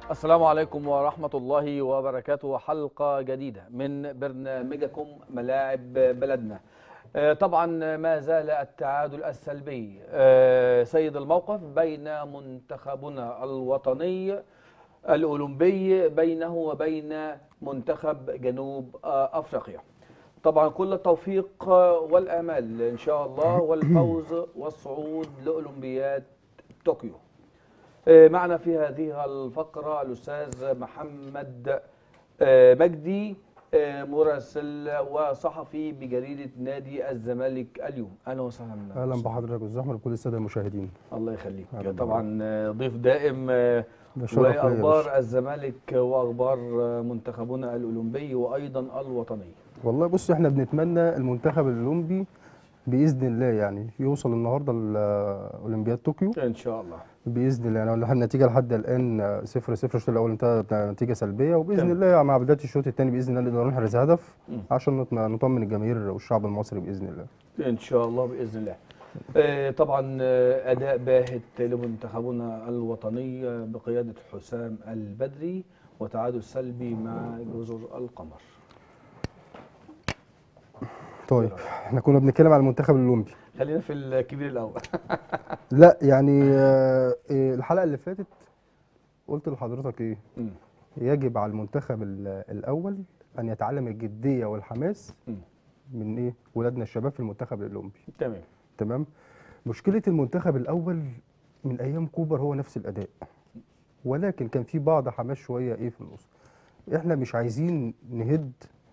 السلام عليكم ورحمة الله وبركاته حلقة جديدة من برنامجكم ملاعب بلدنا آه، طبعا ما زال التعادل السلبي آه، سيد الموقف بين منتخبنا الوطني الأولمبي بينه وبين منتخب جنوب آه، أفريقيا طبعا كل التوفيق آه، والآمال إن شاء الله والفوز والصعود لأولمبياد طوكيو آه، معنا في هذه الفقرة الأستاذ محمد آه، مجدي آه، مراسل وصحفي بجريدة نادي الزمالك اليوم أهلا وسهلا اهلا بحضرتك والزحمه لكل الساده المشاهدين الله يخليك أهلا طبعا آه، ضيف دائم آه، ده شرف ليا يا باشا. وأخبار الزمالك وأخبار آه، منتخبنا الأولمبي وأيضا الوطني والله بص احنا بنتمنى المنتخب الاولمبي باذن الله يعني يوصل النهارده لاولمبياد طوكيو إن شاء الله باذن الله يعني النتيجه لحد الان 0 0 الشوط الاول انتهى نتيجه سلبيه وباذن تمام. الله مع بدايه الشوط الثاني باذن الله نقدر نحرز هدف مم. عشان نط- نطمن الجماهير والشعب المصري باذن الله إن شاء الله بإذن الله آه، طبعا آه، أداء باهت لمنتخبنا الوطني آه، بقيادة حسام البدري وتعادل سلبي مع جزر القمر طيب احنا كنا بنتكلم على المنتخب الاولمبي خلينا في الكبير الأول لا يعني آه، إيه، الحلقه اللي فاتت قلت لحضرتك ايه مم. يجب على المنتخب ال- الاول ان يتعلم الجديه والحماس مم. من ايه ولادنا الشباب في المنتخب الاولمبي تمام تمام مشكله المنتخب الاول من ايام كوبر هو نفس الاداء ولكن كان في بعض حماس شويه ايه في النص احنا مش عايزين نهد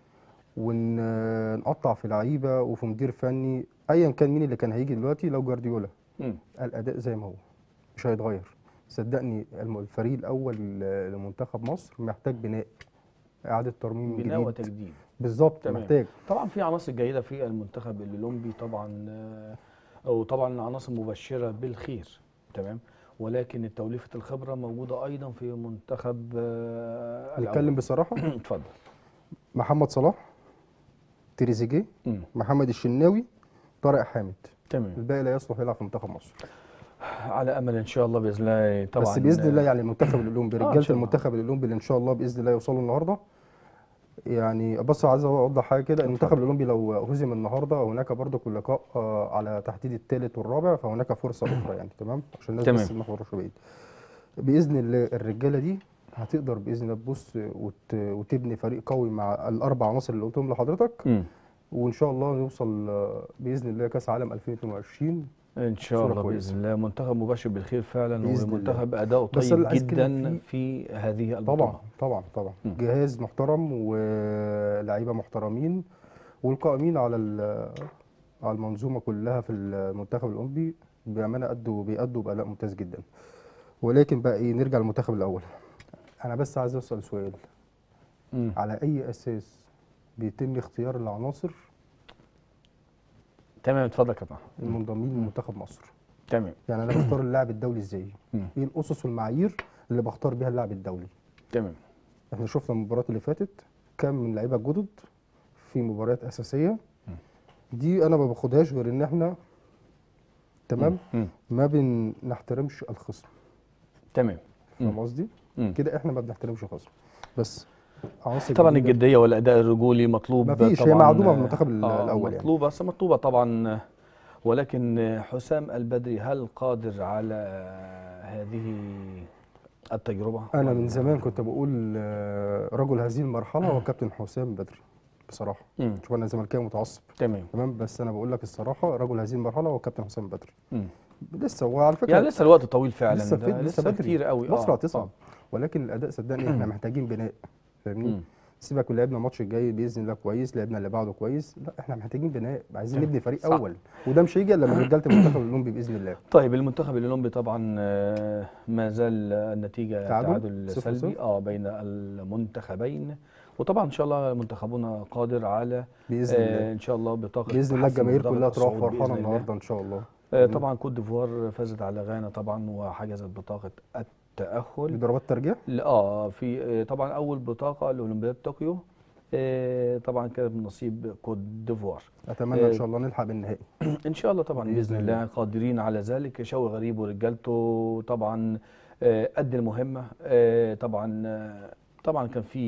ونقطع في لعيبه وفي مدير فني ايا كان مين اللي كان هيجي دلوقتي لو جوارديولا مم. الاداء زي ما هو مش هيتغير صدقني الم- الفريق الاول ل- لمنتخب مصر محتاج بناء اعاده ترميم بناء جديد وتجديد بالظبط تمام. محتاج طبعا في عناصر جيدة في المنتخب الأولمبي طبعا آه، وطبعا عناصر مبشرة بالخير تمام ولكن التوليفة الخبرة موجودة أيضا في منتخب آه، الأول. نتكلم بصراحه اتفضل محمد صلاح تريزيجيه مم. محمد الشناوي طارق حامد تمام الباقي لا يصلح يلعب في منتخب مصر على امل ان شاء الله باذن الله طبعا بس باذن الله يعني المنتخب الاولمبي آه، إن رجاله شاء الله. المنتخب الاولمبي اللي ان شاء الله باذن الله يوصلوا النهارده يعني بس عايز اوضح حاجه كده المنتخب الاولمبي لو هزم النهارده هناك برضه لقاء آه، على تحديد الثالث والرابع فهناك فرصه اخرى يعني تمام عشان الناس تمام. بس ما تخرجش بعيد باذن الله الرجاله دي هتقدر باذن الله تبص وت... وتبني فريق قوي مع الاربع عناصر اللي قلتهم لحضرتك مم. وان شاء الله نوصل آه، باذن الله كاس عالم 2022 ان شاء صورة الله كويسة. باذن الله منتخب مبشر بالخير فعلا بإذن الله. ومنتخب اداؤه بس طيب اللي عايز أتكلم جدا فيه- في هذه البطوله طبعا طبعا طبعا مم. جهاز محترم ولاعيبه محترمين والقائمين على ال- على المنظومه كلها في المنتخب الاولمبي بامانه ادوا بيأدوا باداء ممتاز جدا ولكن بقى ايه نرجع للمنتخب الاول انا بس عايز اسال سؤال مم. على اي اساس بيتم اختيار العناصر تمام اتفضل يا كابتن المنضمين لمنتخب مصر تمام يعني انا بختار اللاعب الدولي ازاي مم. ايه الاسس والمعايير اللي بختار بيها اللاعب الدولي تمام احنا شفنا المباريات اللي فاتت كام من لعيبه جدد في مباريات اساسيه دي انا ما باخدهاش غير ان احنا تمام مم. ما بنحترمش الخصم تمام فاهم مم. قصدي مم. كده احنا ما بنحترمش الخصم بس عناصر طبعا جديدة. الجديه والاداء الرجولي مطلوب مفيش، هي طبعا معدومة في المنتخب ال- آه، الأول يعني. مطلوبه بس مطلوبه طبعا ولكن حسام البدري هل قادر على هذه التجربه انا من ولا- زمان كنت بقول آه، رجل هذه المرحله هو كابتن حسام بدري بصراحه مم. شوف انا زملكاوي متعصب تمام تمام بس انا بقول لك الصراحه رجل هذه المرحله هو كابتن حسام بدري مم. لسه هو على فكره يعني لسه الوقت طويل فعلا لسه ده في لسه بدري كتير قوي مصر آه، هتصعد آه. ولكن الاداء صدقني احنا محتاجين بناء فاهمني مم. سيبك من لعبنا الماتش الجاي باذن الله كويس لعبنا اللي بعده كويس لا احنا محتاجين بناء عايزين تمام. نبني فريق صح. اول وده مش هيجي الا من رجاله المنتخب الاولمبي باذن الله طيب المنتخب الاولمبي طبعا آه، ما زال النتيجه تعادل؟ تعادل صفر سلبي صفر؟ اه بين المنتخبين وطبعا ان شاء الله منتخبنا قادر على باذن آه الله ان شاء الله بطاقه باذن الله حسم الجماهير بطاقة كلها تروح الصعود فرحانه بإذن الله. النهارده ان شاء الله آه طبعا كوت ديفوار فازت على غانا طبعا وحجزت بطاقه التاهل بضربات ترجيح ل- اه في آه، طبعا اول بطاقه لاولمبياد طوكيو آه، طبعا كانت من نصيب كوت ديفوار اتمنى ان آه، شاء الله نلحق بالنهائي ان شاء الله طبعا بإذن باذن الله الله. قادرين على ذلك شوقي غريب ورجالته طبعا آه، قد المهمه آه، طبعا آه، طبعا كان في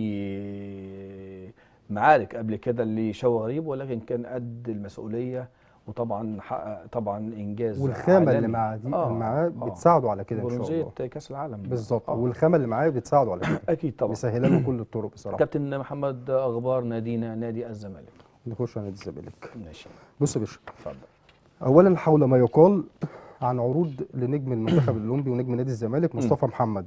معارك قبل كده لشو غريب ولكن كان قد المسؤوليه وطبعا حقق طبعا انجاز والخامه اللي عالمي. معاه دي آه، معاه آه. بتساعده على كده ان شاء برونزيه الله كاس العالم بالظبط آه. والخامه اللي معاه بتساعده على كده اكيد طبعا بيسهلها له كل الطرق بصراحه كابتن محمد اخبار نادينا نادي الزمالك نخش على نادي الزمالك ماشي بص يا باشا اتفضل اولا حول ما يقال عن عروض لنجم المنتخب الاولمبي ونجم نادي الزمالك مصطفى محمد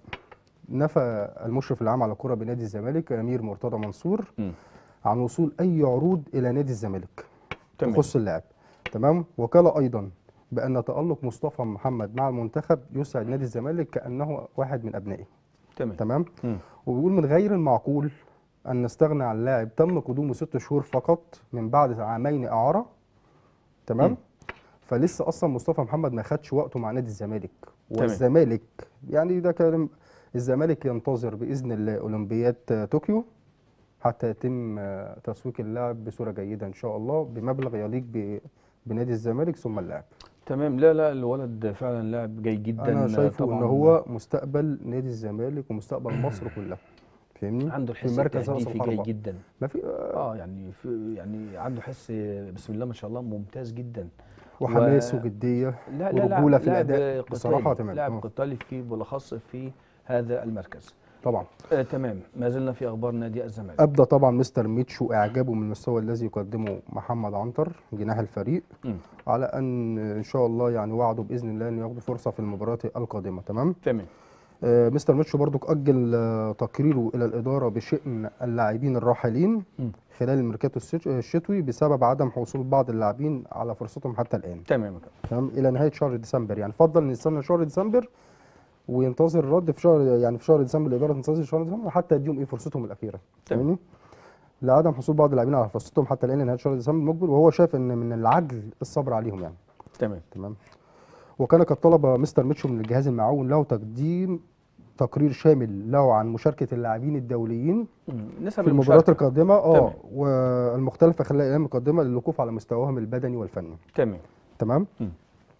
نفى المشرف العام على الكره بنادي الزمالك امير مرتضى منصور مم. عن وصول اي عروض الى نادي الزمالك تمام تخص اللاعب تمام وقال ايضا بان تالق مصطفى محمد مع المنتخب يسعد نادي الزمالك كانه واحد من ابنائه تمام تمام مم. وبيقول من غير المعقول ان نستغنى عن لاعب تم قدومه ست شهور فقط من بعد عامين اعاره تمام مم. فلسه اصلا مصطفى محمد ما خدش وقته مع نادي الزمالك تمام. والزمالك يعني ده كلام الزمالك ينتظر باذن الله اولمبياد آه، طوكيو حتى يتم آه، تسويق اللاعب بصوره جيده ان شاء الله بمبلغ يليق ب- بنادي الزمالك ثم اللاعب تمام لا لا الولد فعلا لاعب جيد جدا انا شايفه ان طبعاً هو مستقبل نادي الزمالك ومستقبل مصر كلها فاهمني عنده في الحس مركز راس التهديفي جيد الحربه جدا ما في اه يعني في يعني عنده حس بسم الله ما شاء الله ممتاز جدا وحماس و- وجديه لا لا لا ورجوله في لاعب الاداء قتالي، بصراحه تمام لاعب آه، قتالي في بالاخص في هذا المركز طبعا آه تمام ما زلنا في اخبار نادي الزمالك ابدا طبعا مستر ميتشو اعجابه من المستوى الذي يقدمه محمد عنتر جناح الفريق مم. على ان ان شاء الله يعني وعده باذن الله ان ياخدوا فرصه في المباريات القادمه تمام تمام آه مستر ميتشو برضو اجل آه تقريره الى الاداره بشان اللاعبين الراحلين مم. خلال الميركاتو الشت- الشتوي بسبب عدم حصول بعض اللاعبين على فرصتهم حتى الان تمام يا كابتن. تمام الى نهايه شهر ديسمبر يعني فضل ان يستنى شهر ديسمبر وينتظر الرد في شهر يعني في شهر ديسمبر الاداره تنتظر شهر ديسمبر حتى يديهم ايه فرصتهم الاخيره تمام. فاهمني لعدم حصول بعض اللاعبين على فرصتهم حتى الان لنهايه شهر ديسمبر المقبل وهو شايف ان من العجل الصبر عليهم يعني تمام تمام وكان قد طلب مستر ميتشو من الجهاز المعاون له تقديم تقرير شامل له عن مشاركه اللاعبين الدوليين مم. نسب في المباريات المشاركة. القادمه اه تمام. والمختلفه خلال الايام القادمه للوقوف على مستواهم البدني والفني تمام تمام مم.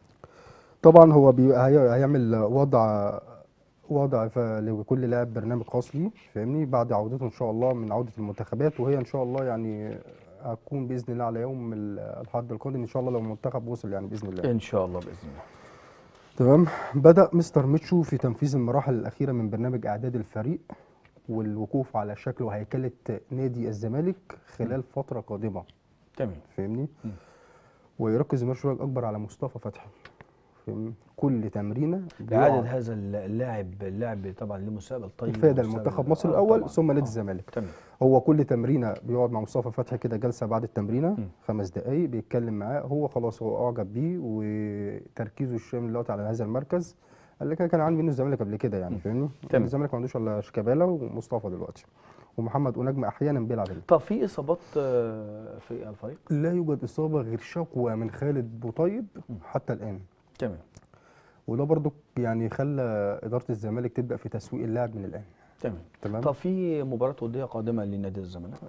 طبعا هو بي... هي... هيعمل وضع وضع ف... لكل لاعب برنامج خاص ليه فاهمني بعد عودته ان شاء الله من عوده المنتخبات وهي ان شاء الله يعني هتكون باذن الله على يوم ال- الحد القادم ان شاء الله لو المنتخب وصل يعني باذن الله ان شاء الله باذن الله تمام بدا مستر ميتشو في تنفيذ المراحل الاخيره من برنامج اعداد الفريق والوقوف على شكل وهيكله نادي الزمالك خلال فتره قادمه تمام فاهمني مم. ويركز المشروع الاكبر على مصطفى فتحي فاهمني كل تمرينه إعادة بيقع هذا اللاعب اللاعب طبعا له مستقبل طيب افاده ومستقبل- لمنتخب مصر آه الاول طبعاً. ثم نادي آه. الزمالك تمام هو كل تمرينه بيقعد مع مصطفى فتحي كده جلسه بعد التمرينه م. خمس دقائق بيتكلم معاه هو خلاص هو اعجب بيه وتركيزه الشامل دلوقتي على هذا المركز اللي كان كان عامل منه الزمالك قبل كده يعني فاهمني تمام. الزمالك ما عندوش الا شيكابالا ومصطفى دلوقتي ومحمد ونجم احيانا بيلعب هنا طب في اصابات آه، في الفريق لا يوجد اصابه غير شكوى من خالد بوطيب حتى الان تمام وده برضو يعني خلى اداره الزمالك تبدا في تسويق اللاعب من الان تمام تمام طب في مباراة ودية قادمة لنادي الزمالك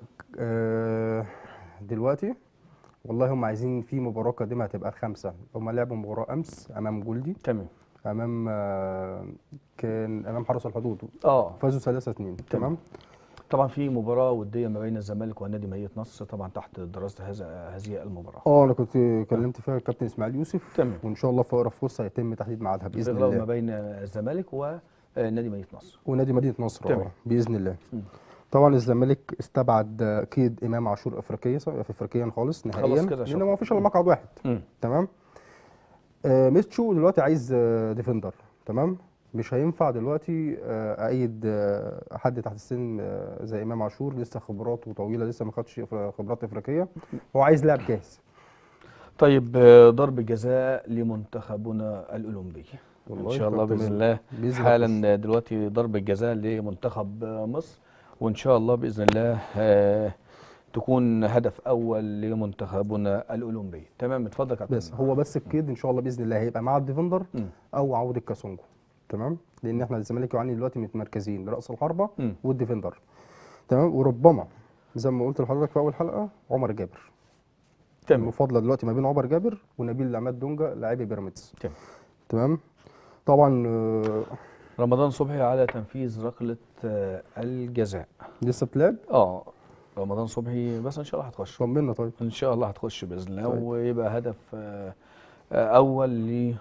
آه، دلوقتي والله هم عايزين في مباراة قادمة هتبقى الخامسة هم لعبوا مباراة أمس أمام جولدي تمام أمام آه، كان أمام حرس الحدود اه فازوا 3 2 تمام طبعا في مباراة ودية ما بين الزمالك ونادي مدينة نصر طبعا تحت دراسة هذا هذه المباراة اه انا كنت كلمت فيها الكابتن اسماعيل يوسف تمام. وان شاء الله في اقرب فرصه يتم تحديد ميعادها باذن الغلاء ما الله بين الزمالك ونادي مدينة نصر ونادي مدينه نصر تمام. اه باذن الله مم. طبعا الزمالك استبعد آه، قيد امام عاشور افريقيا في افريقيا خالص نهائيا كده لان شكراً. ما فيش الا مقعد واحد مم. تمام آه ميتشو دلوقتي عايز آه ديفندر تمام مش هينفع دلوقتي آه ايد آه حد تحت السن آه زي امام عاشور لسه خبراته طويله لسه ما خدش إفر- خبرات افريقيه هو عايز لاعب جاهز طيب آه، ضرب جزاء لمنتخبنا الأولمبي إن والله شاء الله كابتن بإذن ماجد. الله بإذن الله حالا دلوقتي ضرب الجزاء لمنتخب آه، مصر وإن شاء الله بإذن الله آه، تكون هدف أول لمنتخبنا الأولمبي تمام اتفضل يا كابتن بس هو بس القيد ان شاء الله باذن الله هيبقى مع الديفندر مم. او عوده كاسونجو تمام لان احنا الزمالك يعاني دلوقتي من مركزين راس الحربه مم. والديفندر تمام وربما زي ما قلت لحضرتك في اول حلقه عمر جابر تمام المفاضله دلوقتي ما بين عمر جابر ونبيل عماد دونجا لاعبي بيراميدز تمام تمام طبعا آه، رمضان صبحي على تنفيذ ركله آه، الجزاء لسه بتلعب اه رمضان صبحي بس ان شاء الله هتخش طمنا طيب ان شاء الله هتخش باذن الله طيب. ويبقى هدف آه، آه، اول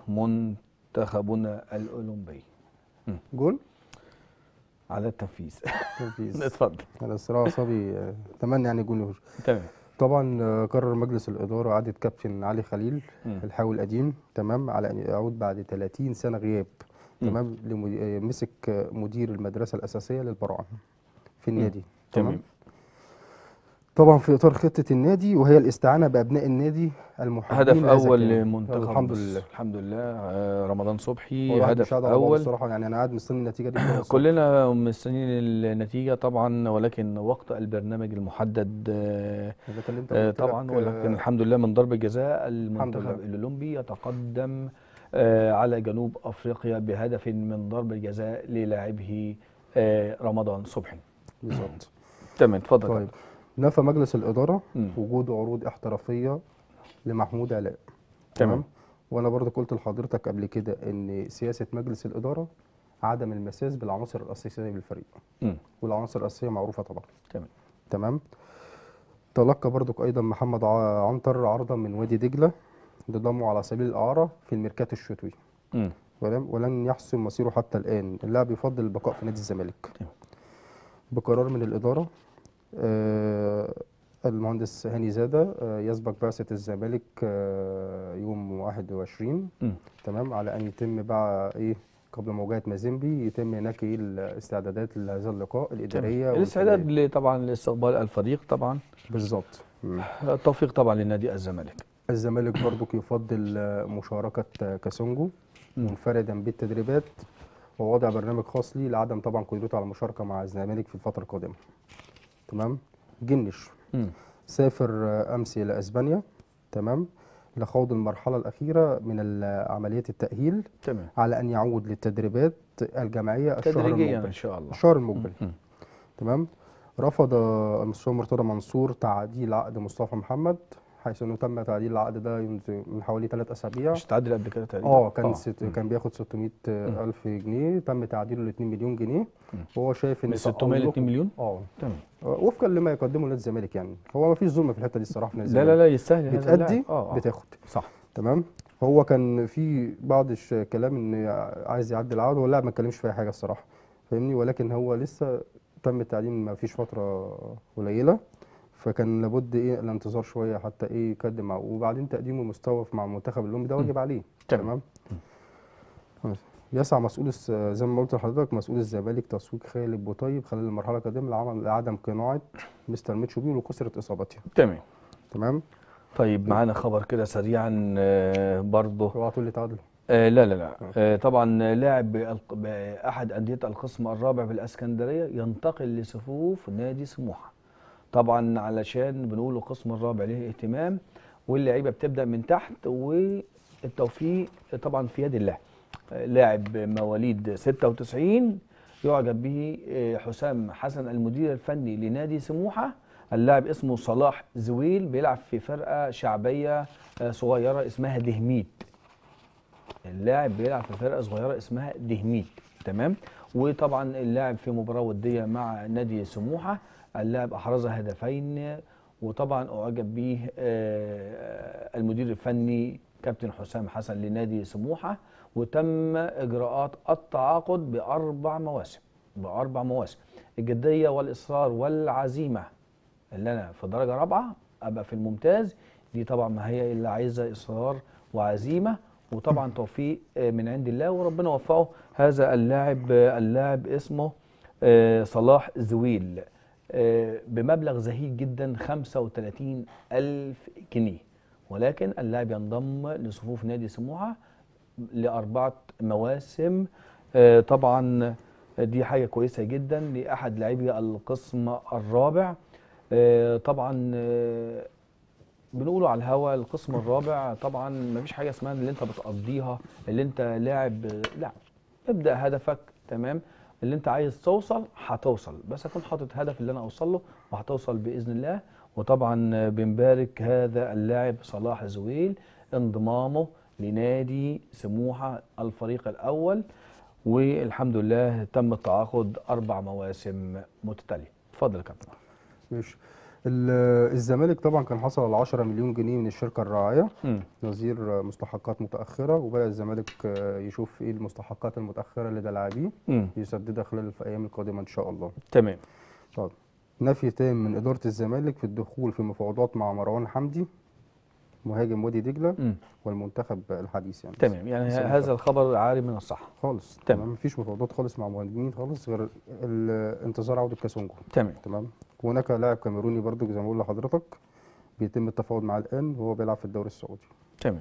لمنتخبنا الاولمبي جول على التنفيذ تنفيذ اتفضل انا الصراحه صبي آه، اتمنى يعني جول يخش تمام طبعا آه، قرر مجلس الاداره اعاده كابتن علي خليل مم. الحاوي القديم تمام على ان يعود بعد 30 سنه غياب مم. تمام لمد- آه، مسك آه، مدير المدرسه الاساسيه للبراعم في النادي تمام طبعا في اطار خطه النادي وهي الاستعانه بابناء النادي المحبين هدف لهذا اول الكيان. لمنتخب الحمد مصر. لله الحمد لله آه، رمضان صبحي والواحد هدف مش قاعد على بعضه اول الصراحه يعني انا قاعد مستني النتيجه دي خلاص. كلنا مستنيين النتيجه طبعا ولكن وقت البرنامج المحدد آه، انا كلمت آه، قلت طبعا لك، ولكن آه، الحمد لله من ضربة جزاء المنتخب لله. الأولمبي يتقدم آه، على جنوب أفريقيا بهدف من ضربة جزاء للاعبه آه، رمضان صبحي بالظبط تمام اتفضل طيب نفى مجلس الاداره مم. وجود عروض احترافيه لمحمود علاء تمام. وانا برضه قلت لحضرتك قبل كده ان سياسه مجلس الاداره عدم المساس بالعناصر الاساسيه بالفريق مم. والعناصر الاساسيه معروفه طبعا تمام تمام تلقى برضك ايضا محمد ع- عنتر عرضا من وادي دجله لضمه على سبيل الاعاره في الميركاتو الشتوي مم. ولم ولن يحسم مصيره حتى الان اللاعب يفضل البقاء في نادي الزمالك تمام. بقرار من الاداره آه، المهندس هاني زاده آه، يسبق بعثه الزمالك آه، يوم 21 مم. تمام على ان يتم بقى ايه قبل مواجهه مازيمبي يتم هناك ايه الاستعدادات لهذا اللقاء الاداريه الاستعداد والفنية. ل- طبعا لاستقبال الفريق طبعا بالظبط مم. التوفيق طبعا لنادي الزمالك الزمالك برضك يفضل آه، مشاركه آه، كاسونجو مم. منفردا بالتدريبات ووضع برنامج خاص ليه لعدم طبعا قدرته على المشاركه مع الزمالك في الفتره القادمه تمام جنش مم. سافر آه، امس الى اسبانيا تمام لخوض المرحله الاخيره من ال- عمليات التاهيل تمام على ان يعود للتدريبات الجماعيه الشهر تدريجيا المقبل ان شاء الله الشهر المقبل مم. تمام رفض آه، المستشار مرتضى منصور تعديل عقد مصطفى محمد حيث انه تم تعديل العقد ده ينذ- من حوالي ثلاث اسابيع مش تعدل قبل كده تقريبا اه كان آه. ست... مم. كان بياخد 600 الف جنيه تم تعديله ل 2 مليون جنيه مم. وهو شايف ان من 600 ل 2 تألقه- مليون اه تمام وفقا لما يقدمه نادي الزمالك يعني هو ما فيش ظلم في الحته دي الصراحه في نادي لا لا الزمالك لا يستاهل هذا بتأدي اللاعب. اه آه. بتاخد صح تمام هو كان في بعض الش- كلام ان عايز يعدل العقد واللاعب ما اتكلمش في اي حاجه الصراحه فاهمني ولكن هو لسه تم التعديل ما فيش فتره قليله فكان لابد ايه الانتظار شويه حتى ايه يقدم معه وبعدين تقديمه مستوى مع المنتخب الاولمبي ده واجب عليه تمام. تمام خلاص. يسعى مسؤول الس- زي ما قلت لحضرتك مسؤول الزمالك تسويق خالد بوطيب خلال المرحله القادمه لعمل لعدم قناعه مستر ميتشو بيه وكثره اصابته تمام تمام طيب معانا خبر كده سريعا آه، برضه اوعى تقول لي تعادل آه لا لا لا آه طبعا لاعب بالق- بأحد أندية القسم الرابع بالإسكندرية ينتقل لصفوف نادي سموحة طبعا علشان بنقول القسم الرابع له اهتمام واللعيبة بتبدأ من تحت والتوفيق طبعا في يد الله آه، لاعب مواليد 96 يعجب به آه، حسام حسن المدير الفني لنادي سموحة اللاعب اسمه صلاح زويل بيلعب في فرقة شعبية آه، صغيرة اسمها دهميت اللاعب بيلعب في فرقه صغيره اسمها دهميت تمام وطبعا اللاعب في مباراه وديه مع نادي سموحه اللاعب احرز هدفين وطبعا اعجب به آه، المدير الفني كابتن حسام حسن لنادي سموحه وتم اجراءات التعاقد باربع مواسم باربع مواسم الجديه والاصرار والعزيمه اللي انا في درجه رابعه ابقى في الممتاز دي طبعا ما هي اللي عايزه اصرار وعزيمه وطبعا توفيق آه، من عند الله وربنا وفقه هذا اللاعب آه، اللاعب اسمه آه، صلاح زويل آه، بمبلغ زهيد جدا 35 ألف جنيه ولكن اللاعب ينضم لصفوف نادي سموحة لأربعة مواسم آه، طبعا دي حاجة كويسة جدا لأحد لاعبي القسم الرابع آه، طبعا آه، بنقوله على الهوا القسم الرابع طبعا مفيش حاجه اسمها اللي انت بتقضيها اللي انت لاعب لا ابدا هدفك تمام اللي انت عايز توصل هتوصل بس اكون حاطط هدف اللي انا اوصل له وهتوصل باذن الله وطبعا بنبارك هذا اللاعب صلاح زويل انضمامه لنادي سموحه الفريق الاول والحمد لله تم التعاقد اربع مواسم متتاليه اتفضل يا كابتن ماشي ال- الزمالك طبعا كان حصل على 10 مليون جنيه من الشركه الراعيه مم. نظير مستحقات متاخره وبدا الزمالك آه، يشوف ايه المستحقات المتاخره لدى اللاعبين مم. يسددها خلال الايام القادمه ان شاء الله تمام طب نفي تام من اداره الزمالك في الدخول في مفاوضات مع مروان حمدي مهاجم وادي دجله مم. والمنتخب الحديث يعني تمام يعني بس هذا الخبر عاري من الصحه خالص تمام. تمام مفيش مفاوضات خالص مع مهاجمين خالص غير ال- انتظار عوده كاسونجو تمام تمام وهناك لاعب كاميروني برضو زي ما بقول لحضرتك بيتم التفاوض معاه الان وهو بيلعب في الدوري السعودي تمام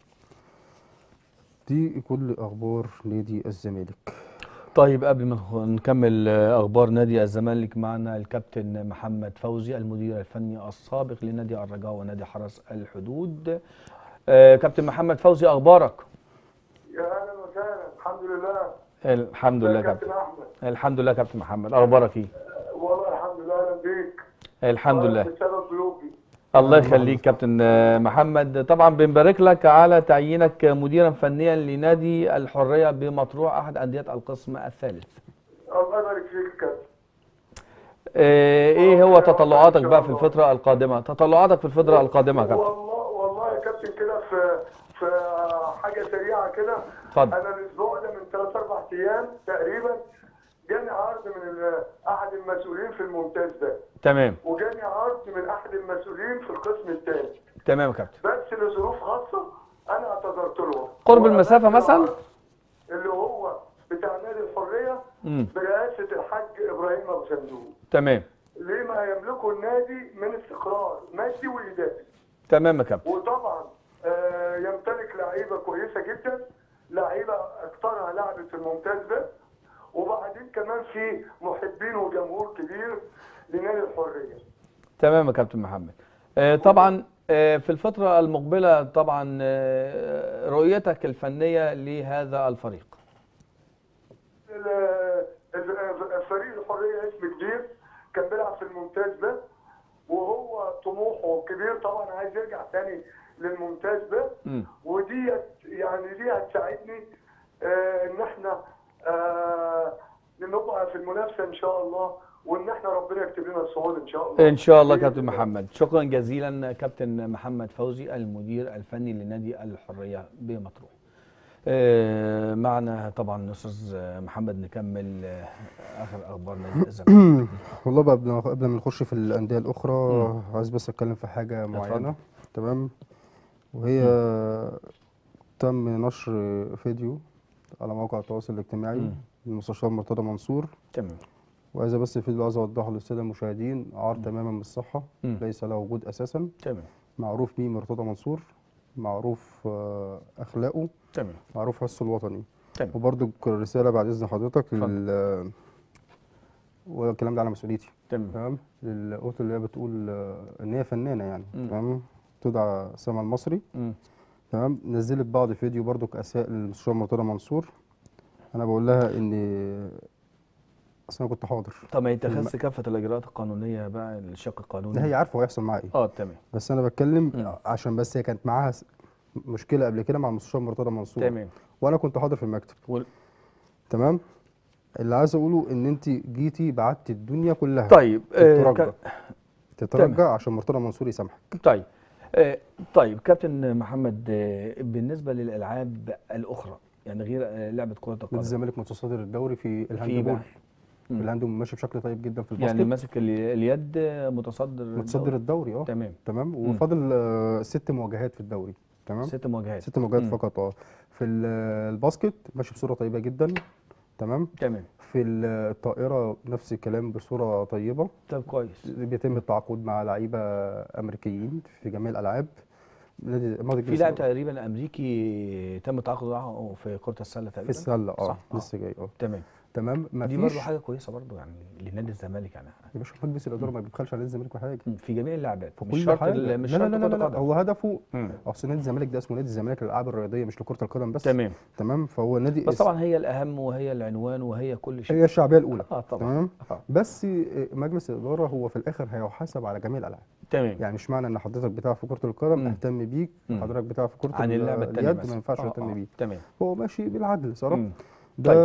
دي كل اخبار نادي الزمالك طيب قبل ما نخ- نكمل آه، اخبار نادي الزمالك معنا الكابتن محمد فوزي المدير الفني السابق لنادي الرجاء ونادي حرس الحدود آه، كابتن محمد فوزي اخبارك يا اهلا وسهلا الحمد لله الحمد لله يا يا كابتن كابتن احمد الحمد لله يا كابتن محمد اخبارك ايه والله الحمد لله اهلا بيك الحمد لله بسبب ضيوفي الله يخليك كابتن آه، محمد طبعا بنبارك لك على تعيينك مديرا فنيا لنادي الحريه بمطروح احد انديه القسم الثالث الله يبارك فيك يا كابتن آه، ايه هو تطلعاتك بقى في الفتره القادمه تطلعاتك في الفتره القادمه يا كابتن والله والله يا كابتن كده في في حاجه سريعه كده اتفضل. انا الاسبوع ده من ثلاث اربع ايام تقريبا جاني عرض من ال- احد المسؤولين في الممتاز ده تمام وجاني عرض من احد المسؤولين في القسم الثاني تمام يا كابتن بس لظروف خاصه انا اعتذرت لهم قرب المسافة وقبلت مثلا؟ العرض اللي هو بتاع نادي الحريه امم برئاسه الحاج ابراهيم ابو صندوق تمام لما يملكه النادي من استقرار مادي واداري تمام يا كابتن وطبعا آه، يمتلك لعيبه كويسه جدا لعيبه اكثرها لعبت في الممتاز ده وبعدين كمان في محبين وجمهور كبير لنادي الحريه تمام يا كابتن محمد آه، طبعا آه، في الفتره المقبله طبعا آه، رؤيتك الفنيه لهذا الفريق ال- ال- فريق الحريه اسم كبير كان بيلعب في الممتاز ده وهو طموحه كبير طبعا عايز يرجع تاني للممتاز ده امم وديت يعني دي هتساعدني آه ان احنا آه نبقى في المنافسه ان شاء الله وان احنا ربنا يكتب لنا الصعود ان شاء الله ان شاء الله بإذن كابتن محمد شكرا جزيلا كابتن محمد فوزي المدير الفني لنادي الحريه بمطروح آه، معنا طبعا استاذ محمد نكمل آه، اخر اخبار نادي الزمالك والله بقى قبل ما قبل ما نخش في الانديه الاخرى عايز بس اتكلم في حاجه معينه تمام وهي تم نشر فيديو على موقع التواصل الاجتماعي مم. للمستشار مرتضى منصور تمام وعايز بس الفيديو عايز اوضحه للساده المشاهدين عار تماما من الصحه مم. ليس له وجود اساسا تمام معروف مين مرتضى منصور معروف آه، اخلاقه تمام معروف حسه الوطني تمام وبرضو رساله بعد اذن حضرتك اتفضل. لل والكلام ده على مسؤوليتي تمام تمام للقطة اللي هي بتقول آه، ان هي فنانه يعني مم. تمام تدعى سما المصري مم. تمام نزلت بعض فيديو برضو كاساء للمستشار مرتضى منصور انا بقول لها ان اصل انا كنت حاضر طب ما يتخذ كافه الاجراءات القانونيه بقى الشق القانوني ده هي عارفه هو هيحصل معاها ايه اه تمام بس انا بتكلم مم. عشان بس هي كانت معاها س- مشكله قبل كده مع المستشار مرتضى منصور تمام وانا كنت حاضر في المكتب وال- تمام اللي عايز اقوله ان انت جيتي بعتي الدنيا كلها طيب آه، تترجى ك- تترجى عشان مرتضى منصور يسامحك طيب آه، طيب كابتن محمد آه، بالنسبه للالعاب الاخرى يعني غير آه، لعبه كره نادي القدم الزمالك متصدر الدوري في في الهاندبول بقى مم. الهاندبول ماشي بشكل طيب جدا في الباسكت يعني ماسك ال- اليد آه، متصدر متصدر الدوري اه تمام تمام وفاضل آه، ست مواجهات في الدوري تمام ست مواجهات ست مواجهات مم. فقط اه في ال- الباسكت ماشي بصوره طيبه جدا تمام تمام في ال- الطائره نفس الكلام بصوره طيبه طب كويس بيتم التعاقد مع لعيبه امريكيين في جميع الالعاب نادي ماضي في لاعب تقريبا امريكي تم التعاقد معه في كره السله في تقريبا السله اه صح آه. لسه جاي اه تمام تمام دي مفيش برضه حاجه كويسه برضه يعني لنادي الزمالك يعني يا باشا مجلس الاداره ما بيبخلش على نادي الزمالك بحاجه في جميع اللعبات في مش كل شرط حاجه ال- مش لا شرط لا لا, كره لا, لا القدم هو هدفه مم. اصل نادي الزمالك ده اسمه نادي الزمالك للالعاب الرياضيه مش لكره القدم بس تمام تمام فهو نادي بس اس- طبعا هي الاهم وهي العنوان وهي كل شيء هي الشعبيه الاولى اه طبعا تمام آه. بس مجلس الاداره هو في الاخر هيحاسب على جميع الالعاب تمام يعني مش معنى ان حضرتك بتلعب في كره القدم مم. اهتم بيك مم. حضرتك بتلعب في كره عن ال- اللعبه الثانيه اليد ما ينفعش آه، اهتم آه. بيك تمام هو ماشي بالعدل صراحه مم. ده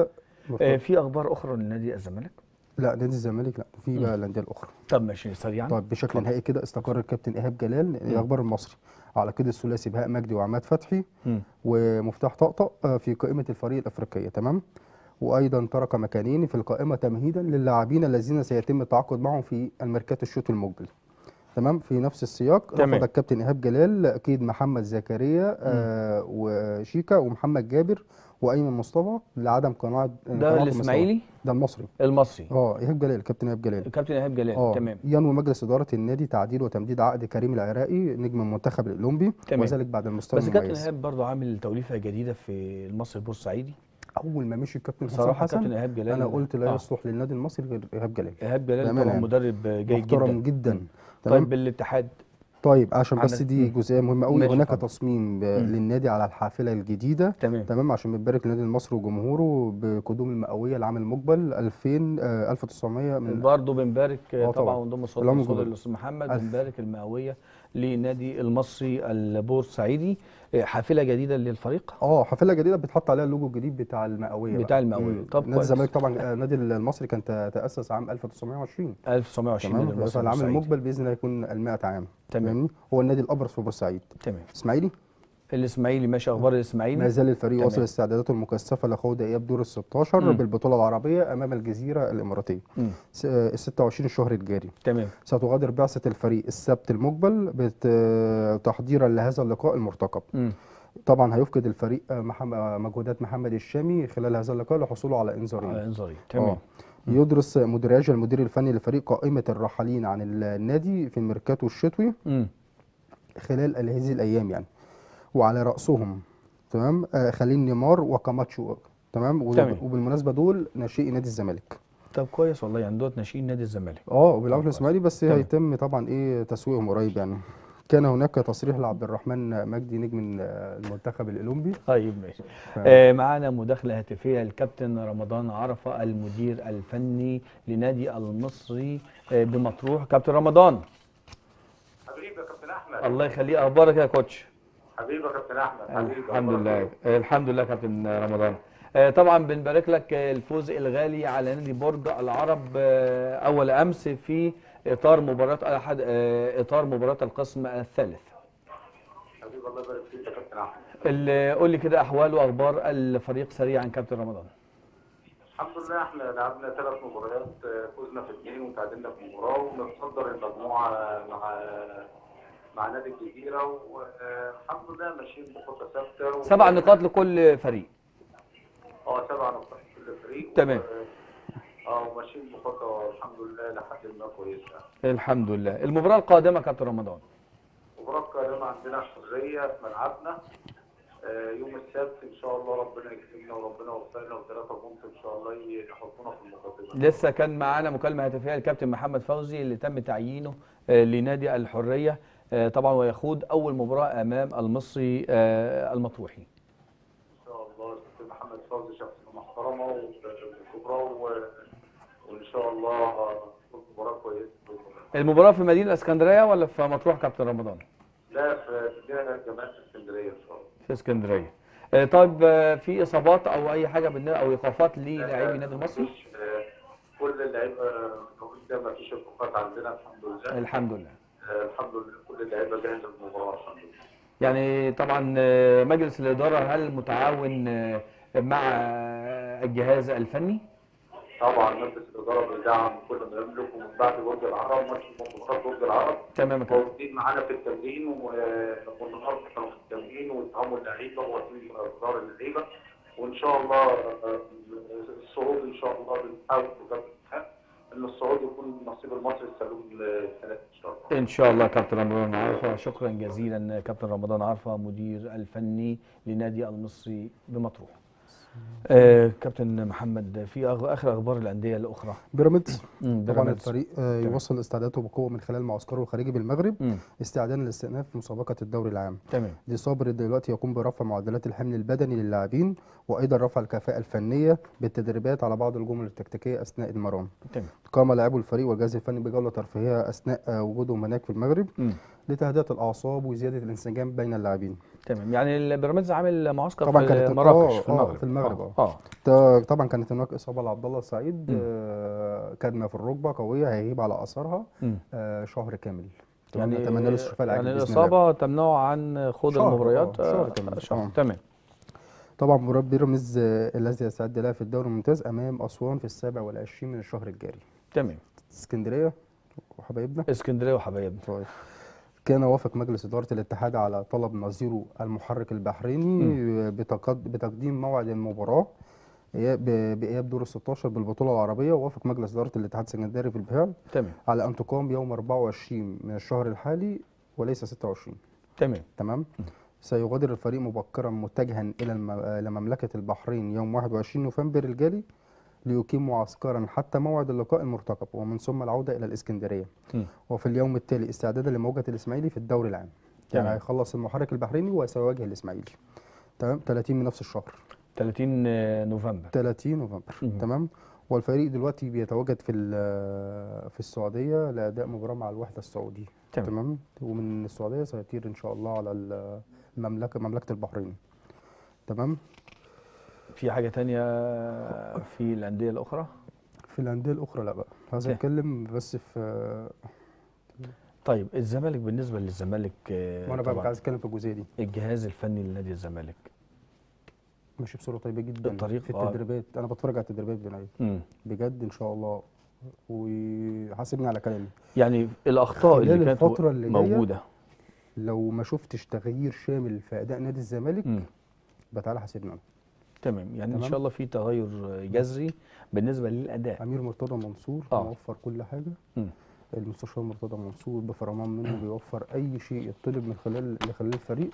آه في اخبار اخرى لنادي الزمالك لا نادي الزمالك لا في بقى الانديه الاخرى طب ماشي سريعا طيب بشكل نهائي كده استقر الكابتن ايهاب جلال الاخبار المصري على قيد الثلاثي بهاء مجدي وعماد فتحي مم. ومفتاح طقطق آه، في قائمه الفريق الافريقيه تمام وايضا ترك مكانين في القائمه تمهيدا للاعبين الذين سيتم التعاقد معهم في الميركاتو الشوط المقبل تمام في نفس السياق تمام. رفض الكابتن ايهاب جلال قيد محمد زكريا آه وشيكا ومحمد جابر وايمن مصطفى لعدم قناعه ده قناعته الاسماعيلي ده المصري المصري اه ايهاب جلال كابتن ايهاب جلال الكابتن ايهاب جلال اه تمام ينوي مجلس اداره النادي تعديل وتمديد عقد كريم العراقي نجم المنتخب الاولمبي تمام. وذلك بعد المستوى بس كابتن المميز ايهاب برضه عامل توليفه جديده في المصري البورسعيدي اول ما مشي الكابتن حسام بصراحه حسن كابتن ايهاب جلال انا قلت لا آه. يصلح للنادي المصري غير ايهاب جلال ايهاب جلال بأمانة طبعا يعني. مدرب جيد محترم جدا جدا تمام طيب بالاتحاد طيب عشان بس عندك- دي مم. جزئيه مهمه قوي ماشي، هناك اتفضل. تصميم ب- للنادي على الحافله الجديده تمام تمام عشان بنبارك للنادي المصري وجمهوره بقدوم المئويه العام المقبل 2000 آه 1900 من برضه بنبارك آه طبعا طبعا. ونضم صوت اللهم صوت جبر. الاستاذ محمد ألف. بنبارك المئويه لنادي المصري البورسعيدي آه، حافله جديده للفريق اه حافله جديده بتحط عليها اللوجو الجديد بتاع المئويه بتاع بقى. المئوية. مم. طب نادي كويس. الزمالك طبعا آه، النادي المصري كان ت- تاسس عام 1920 1920 نادي تمام المصري فالعام البورسعيدي. المقبل باذن الله يكون ال 100 عام تمام. فاهمني؟ هو النادي الابرز في بورسعيد تمام اسماعيلي الاسماعيلي ماشي اخبار ما الاسماعيلي زال الفريق تمام. واصل استعداداته المكثفه لخوض اياب دور ال 16 مم. بالبطوله العربيه امام الجزيره الاماراتيه مم. س- آه، ال 26 الشهر الجاري تمام ستغادر بعثه الفريق السبت المقبل بت- تحضيرا لهذا اللقاء المرتقب مم. طبعا هيفقد الفريق آه، محمد آه، مجهودات محمد الشامي خلال هذا اللقاء لحصوله على انذارين على انذاري تمام آه. يدرس مدير المدير الفني لفريق قائمه الراحلين عن النادي في الميركاتو الشتوي مم. خلال هذه الايام يعني وعلى راسهم تمام آه خليل نيمار وكاماتشو تمام وب- تمام. وبالمناسبه دول ناشئي نادي الزمالك طب كويس والله يعني دوت ناشئين نادي الزمالك اه وبيلعبوا في كويس. الاسماعيلي بس تمام. هيتم طبعا ايه تسويقهم قريب يعني كان هناك تصريح لعبد الرحمن مجدي نجم المنتخب الاولمبي طيب ماشي تمام. آه معانا مداخله هاتفيه الكابتن رمضان عرفه المدير الفني لنادي المصري آه بمطروح كابتن رمضان حبيبي يا كابتن احمد الله يخليه اخبارك يا كوتش حبيبي يا كابتن احمد حبيبي الحمد لله آه، الحمد لله كابتن رمضان آه، طبعا بنبارك لك آه، الفوز الغالي على نادي برج العرب آه، اول امس في اطار مباراه احد آه، اطار مباراه القسم الثالث حبيبي الله يبارك فيك يا كابتن احمد ال- قول لي كده احوال واخبار الفريق سريعا كابتن رمضان الحمد لله احنا لعبنا ثلاث مباريات آه، فزنا في اثنين وتعادلنا في مباراه ونتصدر المجموعه مع مع نادي الجزيره والحمد لله ماشيين بخطه ثابته و- سبع نقاط لكل فريق اه سبع نقاط في كل فريق تمام. و- اه وماشيين بخطه الحمد لله لحد ما كويسه الحمد لله المباراه القادمه كابتن رمضان مباراة قادمة عندنا حرية في ملعبنا آه، يوم السبت إن شاء الله ربنا يكرمنا وربنا يوفقنا وثلاثة بونت إن شاء الله يحطونا في المقدمة. لسه كان معانا مكالمه هاتفيه الكابتن محمد فوزي اللي تم تعيينه آه، لنادي الحريه آه، طبعا ويخوض اول مباراه امام المصري آه، المطروحي إن شاء الله الكابتن محمد فوزي شخصية محترمة وكبرى و- وإن شاء الله تكون مباراة كويسة بإذن الله. المباراه في مدينه الاسكندريه ولا في مطروح كابتن رمضان لا في مدينة جماعة اسكندرية إن شاء الله. في اسكندريه آه، طيب آه، في اصابات او اي حاجه بالن- او ايقافات للاعبي النادي المصري مفيش، آه، كل اللعيبة موجودة ما فيش إيقافات عندنا الحمد لله. الحمد لله آه، الحمد لله كل اللعيبة جاهزة للمباراة الحمد لله. يعني طبعا آه، مجلس الاداره هل متعاون آه، مع آه، الجهاز الفني طبعا مجلس الاداره بيدعم كل ما يملك ومن بعد برج العرب ماتش مباراه برج العرب تمام يا كابتن موجودين معانا في التمرين و- والنهارده كانوا في التمرين واتهموا اللعيبه واقفين اصدار اللعيبه وان شاء الله آه، الصعود ان شاء الله بنحاول بجد ان الصعود يكون نصيب المصري السلوم السنه دي ان شاء الله. ان شاء الله كابتن رمضان عرفه شكرا جزيلا كابتن رمضان عرفه مدير الفني لنادي المصري بمطروح آه كابتن محمد في أغ- اخر اخبار الانديه الاخرى بيراميدز مم، طبعا بيراميدز. الفريق آه تمام. يوصل استعداداته بقوه من خلال معسكره الخارجي بالمغرب مم، استعدادا لاستئناف مسابقه الدوري العام تمام دي صابر دلوقتي يقوم برفع معدلات الحمل البدني للاعبين وايضا رفع الكفاءه الفنيه بالتدريبات على بعض الجمل التكتيكيه اثناء المران تمام قام لاعبو الفريق والجهاز الفني بجوله ترفيهيه اثناء آه، وجودهم هناك في المغرب مم، لتهدئه الاعصاب وزياده الانسجام بين اللاعبين تمام يعني البيراميدز عامل معسكر طبعاً في كانت- مراكش آه، في آه، المغرب في المغرب، اه, آه. آه. ط- طبعا كانت هناك اصابه لعبد الله السعيد مم. آه، كدمه في الركبه قويه هيغيب على اثرها مم. آه، شهر كامل تمام؟ يعني نتمنى له الشفاء العاجل يعني بإذن الله. الاصابه تمنعه عن خوض شهر، المباريات آه، شهر آه، كامل. شهر آه. تمام طبعا مباراه بيراميدز آه، الذي يستعد لها في الدوري الممتاز امام اسوان في السابع والعشرين من الشهر الجاري تمام اسكندريه وحبايبنا اسكندريه وحبايبنا طيب كان وافق مجلس إدارة الاتحاد على طلب نظيره المحرك البحريني بتقد- بتقديم موعد المباراة إياب- ب- بإياب دور ال 16 بالبطولة العربية ووافق مجلس إدارة الاتحاد السكندري في بالفعل تمام على أن تقام يوم 24 من الشهر الحالي وليس 26 تمام تمام سيغادر الفريق مبكرا متجها إلى الم- إلى مملكة البحرين يوم 21 نوفمبر الجاري ليقيم معسكرا حتى موعد اللقاء المرتقب ومن ثم العودة إلى الإسكندرية مم. وفي اليوم التالي استعدادا لمواجهة الإسماعيلي في الدوري العام تمام. يعني هيخلص المحرك البحريني وسيواجه الإسماعيلي تمام 30 من نفس الشهر 30 نوفمبر 30 نوفمبر مم. تمام والفريق دلوقتي بيتواجد في ال- في السعودية لأداء مباراة مع الوحدة السعودي تمام. تمام ومن السعودية سيطير إن شاء الله على ال- المملكة مملكة البحرين تمام في حاجه تانية في الانديه الاخرى في الأندية الأخرى لا بقى عايز تمام. أتكلم بس في طيب الزمالك بالنسبه للزمالك آه، وأنا بقى طبعاً عايز أتكلم في الجزئية دي الجهاز الفني لنادي الزمالك ماشي بصورة طيبة جدا الطريق، في آه. التدريبات أنا بتفرج على التدريبات بناية مم. بجد إن شاء الله وحاسبني على كلامي يعني الاخطاء اللي خلال كانت الفترة اللي جاية موجوده لو ما شفتش تغيير شامل في أداء نادي الزمالك مم. بقى تعالى حاسبني أنا تمام يعني ان تمام. شاء الله في تغير جذري بالنسبه للاداء امير مرتضى منصور آه. موفر كل حاجه مم. المستشار مرتضى منصور بفرمان منه بيوفر اي شيء يطلب من خلال لخلال الفريق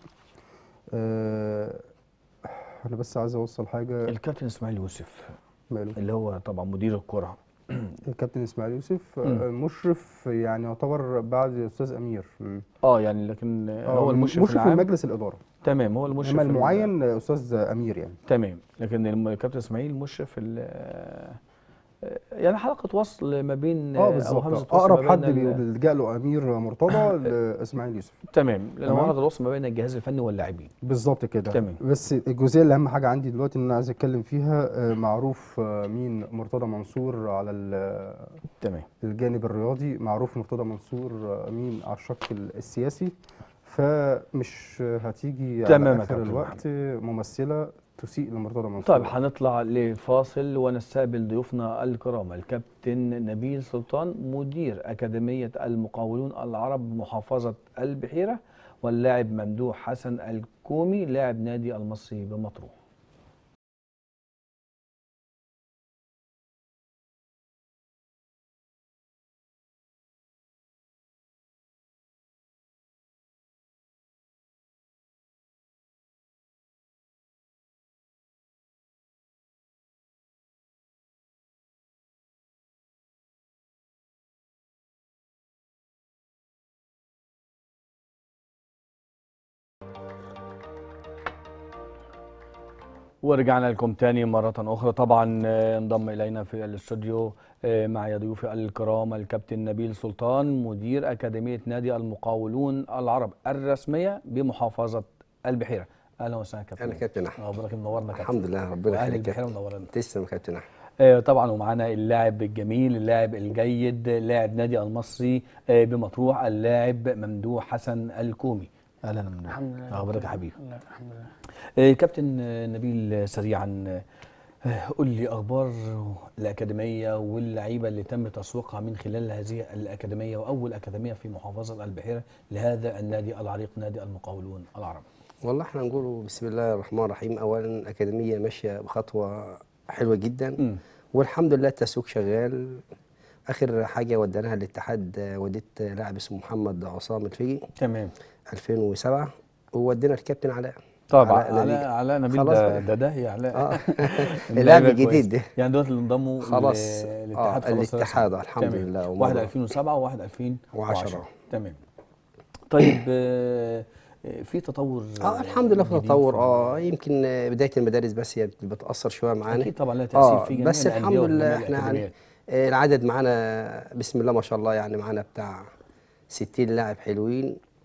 آه انا بس عايز اوصل حاجه الكابتن اسماعيل يوسف ماله اللي هو طبعا مدير الكره الكابتن اسماعيل يوسف مم. آه مشرف يعني يعتبر بعد الاستاذ امير مم. اه يعني لكن آه، هو المشرف مشرف العام مجلس الاداره تمام هو المشرف انما ال- المعين آه، استاذ امير يعني تمام لكن الم- الكابتن اسماعيل مشرف ال- آه، يعني حلقه وصل ما بين اه او بالظبط همزه آه. وصل اقرب ما حد بين ال- بيلجا له امير مرتضى لاسماعيل يوسف تمام لان هو تمام. هذا الوصل ما بين الجهاز الفني واللاعبين بالظبط كده تمام. بس الجزئيه اللي اهم حاجه عندي دلوقتي ان انا عايز اتكلم فيها آه، معروف آه، مين مرتضى منصور على ال- تمام الجانب الرياضي معروف مرتضى منصور آه، مين على الشق ال- السياسي فمش هتيجي تمام يا على اخر كابتن الوقت ممثله تسيء لمرتضى منصور طيب هنطلع لفاصل ونستقبل ضيوفنا الكرام الكابتن نبيل سلطان مدير أكاديمية المقاولون العرب محافظة البحيرة واللاعب ممدوح حسن الكومي لاعب نادي المصري بمطروح ورجعنا لكم تاني مرة أخرى طبعا آه، انضم إلينا في الاستوديو آه، معي ضيوفي الكرام الكابتن نبيل سلطان مدير أكاديمية نادي المقاولون العرب الرسمية بمحافظة البحيرة أهلا وسهلا كابتن انا كابتن احمد أخبارك منورنا كابتن الحمد لله ربنا وأهل يخليك البحيرة كابتن. منورنا تسلم يا كابتن احمد آه، طبعا ومعانا اللاعب الجميل اللاعب الجيد لاعب نادي المصري آه، بمطروح اللاعب ممدوح حسن الكومي اهلا يا ممدوح الحمد لله اخبارك يا حبيبي لا الحمد لله آه، كابتن آه، نبيل آه، سريعا آه، قل لي اخبار الاكاديميه واللعيبه اللي تم تسويقها من خلال هذه الاكاديميه واول اكاديميه في محافظه البحيره لهذا النادي العريق نادي المقاولون العرب والله احنا نقول بسم الله الرحمن الرحيم اولا اكاديميه ماشيه بخطوه حلوه جدا مم. والحمد لله التسويق شغال اخر حاجه وديناها الاتحاد آه، وديت لاعب اسمه محمد عصام الفقي تمام 2007 وودينا الكابتن علاء طبعا علاء علاء نبيل. علاء نبيل خلاص ده بقى. ده ده يا علاء اه اللاعب اللاعب الجديد يعني دول اللي انضموا خلاص. ل- آه، الاتحاد خلاص الاتحاد، رسمي. الحمد تمام. لله، واحد ومضى. 2007 وواحد 2010 وعشرة. تمام طيب آه، آه، في تطور اه الحمد لله في جديد تطور اه يمكن آه، بدايه المدارس بس هي بتاثر شويه معانا اكيد طبعا لها تاثير اه في جميع بس الأندية الحمد وجميع لله احنا يعني الأكاديميات. آه، العدد معانا بسم الله ما شاء الله يعني معانا بتاع 60 لاعب حلوين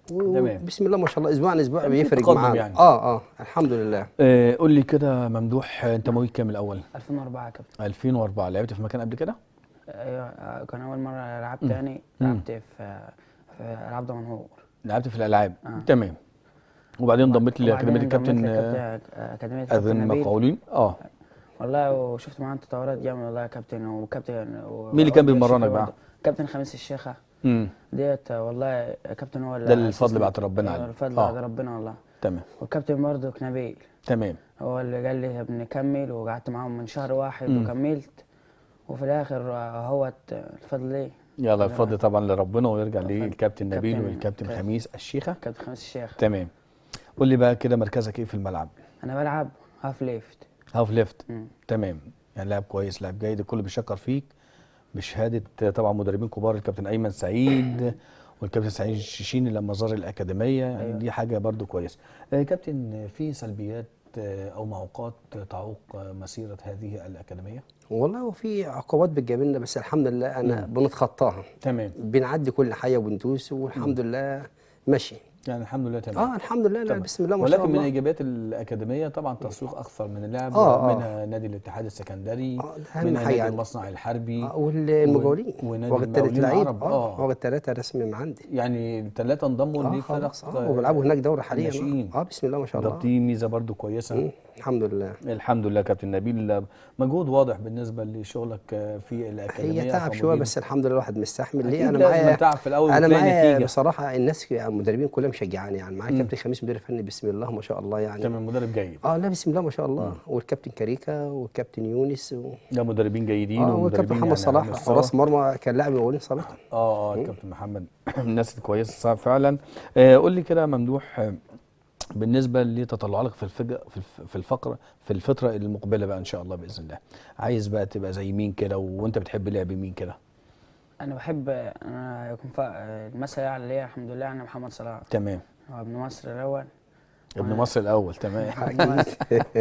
تمام. بسم الله ما شاء الله اسبوع عن اسبوع كان في بيفرق تقدم معانا يعني. اه اه الحمد لله آه، قول لي كده ممدوح آه، انت مواليد كام الاول 2004 يا كابتن 2004 لعبت في مكان قبل كده ايوه آه، كان اول مره لعبت تاني لعبت في في العاب دمنهور لعبت في الالعاب آه. تمام وبعدين انضميت وبعدين لاكاديميه انضميت الكابتن لكابتن- آه، آه، اكاديميه الكابتن اذن نبيل مقاولين اه والله وشفت معاه تطورات جامده والله يا كابتن وكابتن و- مين اللي كان وأوجه بيمرنك الشيخ بقى؟ برضه. كابتن خميس الشيخه امم ديت آه، والله يا كابتن هو اللي ده الفضل أسسني. بعد ربنا أيوة، عليه. الفضل آه. بعد ربنا والله تمام والكابتن برضه نبيل تمام هو اللي قال لي بنكمل وقعدت معاهم من شهر واحد مم. وكملت وفي الاخر آه، هو الفضل ليه يلا الفضل طبعا لربنا ويرجع الفضل. للكابتن نبيل كابتن- والكابتن كابتن. خميس الشيخه كابتن خميس الشيخ تمام قول لي بقى كده مركزك ايه في الملعب انا بلعب هاف ليفت هاف ليفت مم. تمام يعني لاعب كويس لاعب جيد الكل بيشكر فيك بشهاده آه، طبعا مدربين كبار الكابتن ايمن سعيد والكابتن سعيد الشيشيني لما زار الاكاديميه يعني أيوة. دي حاجه برضو كويسه آه، كابتن في سلبيات آه، او معوقات تعوق آه، مسيره هذه الاكاديميه والله وفي عقبات بتجابلنا بس الحمد لله انا بنتخطاها تمام بنعدي كل حاجه وبندوس والحمد لله ماشي يعني الحمد لله تمام اه الحمد لله لا تمام. بسم الله ما شاء ولكن من الله ايجابيات الاكاديميه طبعا تسويق اكثر من اللعب آه، آه. منها نادي الاتحاد السكندري آه، ده أهم منها حاجة نادي يعني. المصنع الحربي آه والمقاولين ونادي واخد ثلاث المقاولين لعيب العرب، اه آه. واخد ثلاثه رسمي من عندي يعني الثلاثه انضموا اه لفرق خلاص اه وبيلعبوا هناك دوره حاليا الناشئين. اه بسم الله ما شاء ده الله دي ميزه برضو كويسه مم، الحمد لله الحمد لله كابتن نبيل مجهود واضح بالنسبه لشغلك في الاكاديميه هي تعب شويه كمدير. بس الحمد لله الواحد مستحمل ليه أكيد انا لازم معايا تعب في الأول انا وتلاقي معايا نتيجة. بصراحه الناس المدربين كلها مشجعاني يعني معايا كابتن خميس مدير فني بسم الله ما شاء الله يعني تمام مدرب جيد اه لا بسم الله ما شاء الله والكابتن كاريكا والكابتن يونس و... ده مدربين جيدين اه ومدربين والكابتن محمد يعني صلاح على مستوى. حراس مرمى كان لاعب مقاولين سابقا اه اه الكابتن محمد الناس الكويسه فعلا آه قول لي كده يا ممدوح آه، بالنسبه لتطلعاتك في الفج... في الف- في الفقره في الفتره المقبله بقى ان شاء الله باذن الله عايز بقى تبقى زي مين كده وانت بتحب لعب مين كده انا بحب انا يكون ف... المثل يعني ليا الحمد لله انا محمد صلاح تمام هو ابن مصر الاول ابن وأنا- مصر الاول تمام ابن مصر.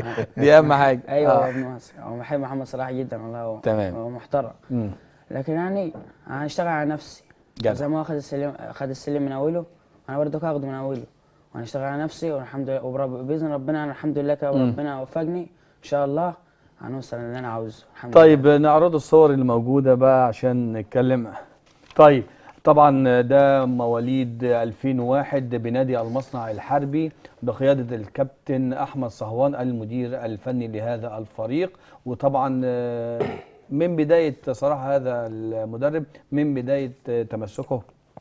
دي اهم حاجه ايوه هو آه. ابن مصر هو بحب محمد صلاح جدا والله هو تمام. هو محترم مم. لكن يعني هنشتغل على نفسي جدع. زي ما هو خد السلم خد السلم من اوله انا برضه هاخده من اوله وهنشتغل على نفسي والحمد لله وبرب- باذن ربنا أنا الحمد لله كده ربنا وفقني ان شاء الله هنوصل اللي انا عاوزه الحمد طيب لله نعرض الصور اللي موجودة بقى عشان نتكلم طيب طبعا ده مواليد 2001 بنادي المصنع الحربي بقيادة الكابتن أحمد صهوان المدير الفني لهذا الفريق وطبعا آه، من بداية صراحة هذا المدرب من بداية آه، تمسكه